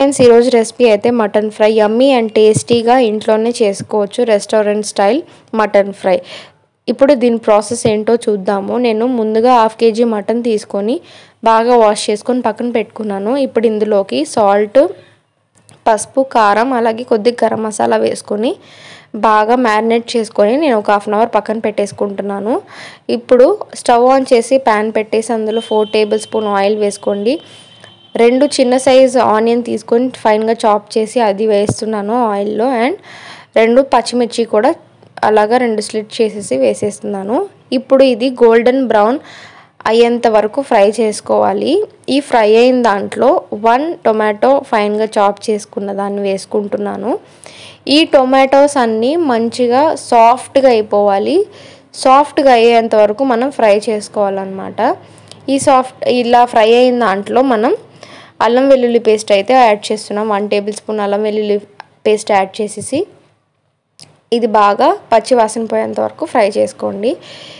friends ఈరోజు recipe అయితే mutton fry yummy and టేస్టీగా ఇంట్లోనే చేసుకోవచ్చు రెస్టారెంట్ స్టైల్ మటన్ ఫ్రై ఇప్పుడు దీని ప్రాసెస్ ఏంటో చూద్దాము నేను ముందుగా హాఫ్ కేజీ మటన్ తీసుకొని బాగా వాష్ చేసుకొని పక్కన పెట్టుకున్నాను ఇప్పుడు ఇందులోకి సాల్ట్ పసుపు కారం అలాగే కొద్దిగా గరం మసాలా వేసుకొని బాగా మ్యారినేట్ చేసుకొని నేను ఒక హాఫ్ అన్ అవర్ పక్కన పెట్టేసుకుంటున్నాను ఇప్పుడు స్టవ్ ఆన్ చేసి ప్యాన్ పెట్టేసి అందులో ఫోర్ టేబుల్ స్పూన్ ఆయిల్ వేసుకోండి రెండు చిన్న సైజ్ ఆనియన్ తీసుకొని ఫైన్గా చాప్ చేసి అది వేస్తున్నాను ఆయిల్లో అండ్ రెండు పచ్చిమిర్చి కూడా అలాగా రెండు స్లిట్ చేసేసి వేసేస్తున్నాను ఇప్పుడు ఇది గోల్డెన్ బ్రౌన్ అయ్యేంత వరకు ఫ్రై చేసుకోవాలి ఈ ఫ్రై అయిన దాంట్లో వన్ టొమాటో ఫైన్గా చాప్ చేసుకున్న దాన్ని వేసుకుంటున్నాను ఈ టొమాటోస్ అన్నీ మంచిగా సాఫ్ట్గా అయిపోవాలి సాఫ్ట్గా అయ్యేంత వరకు మనం ఫ్రై చేసుకోవాలన్నమాట ఈ సాఫ్ట్ ఇలా ఫ్రై అయిన దాంట్లో మనం అల్లం వెల్లుల్లి పేస్ట్ అయితే యాడ్ చేస్తున్నాం వన్ టేబుల్ స్పూన్ అల్లం వెల్లుల్లి పేస్ట్ యాడ్ చేసేసి ఇది బాగా పచ్చి వాసన పోయేంత వరకు ఫ్రై చేసుకోండి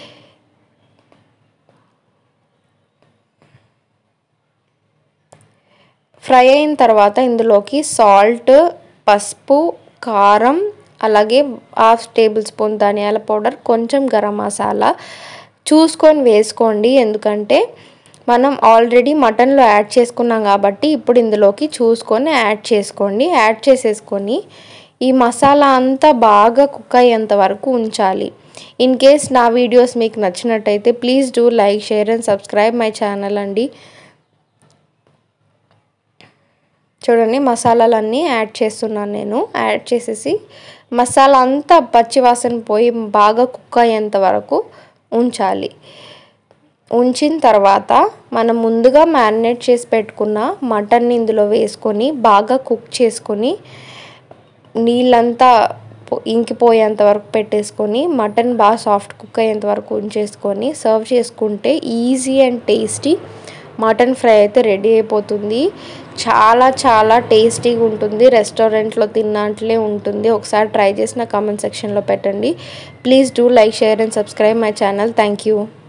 ఫ్రై అయిన తర్వాత ఇందులోకి సాల్ట్ పసుపు కారం అలాగే హాఫ్ టేబుల్ స్పూన్ ధనియాల పౌడర్ కొంచెం గరం మసాలా చూసుకొని వేసుకోండి ఎందుకంటే మనం ఆల్రెడీ మటన్లో యాడ్ చేసుకున్నాం కాబట్టి ఇప్పుడు ఇందులోకి చూసుకొని యాడ్ చేసుకోండి యాడ్ చేసేసుకొని ఈ మసాలా అంతా బాగా కుక్ అయ్యేంత వరకు ఉంచాలి ఇన్ కేస్ నా వీడియోస్ మీకు నచ్చినట్టయితే please do like share and subscribe my channel అండి చూడండి మసాలాలన్నీ యాడ్ చేస్తున్నాను నేను యాడ్ చేసేసి మసాలా అంతా పచ్చివాసన పోయి బాగా కుక్ అయ్యేంత వరకు ఉంచాలి ఉంచిన తర్వాత మనం ముందుగా మ్యారినేట్ చేసి పెట్టుకున్న మటన్ని ఇందులో వేసుకొని బాగా కుక్ చేసుకొని నీళ్ళంతా ఇంకిపోయేంత వరకు పెట్టేసుకొని మటన్ బాగా సాఫ్ట్ కుక్ అయ్యేంత వరకు ఉంచేసుకొని సర్వ్ చేసుకుంటే easy and tasty mutton fry అయితే రెడీ అయిపోతుంది చాలా చాలా టేస్టీగా ఉంటుంది రెస్టారెంట్లో తిన్నట్లే ఉంటుంది ఒకసారి ట్రై చేసి నా కామెంట్ సెక్షన్లో పెట్టండి please do like share and subscribe my channel thank you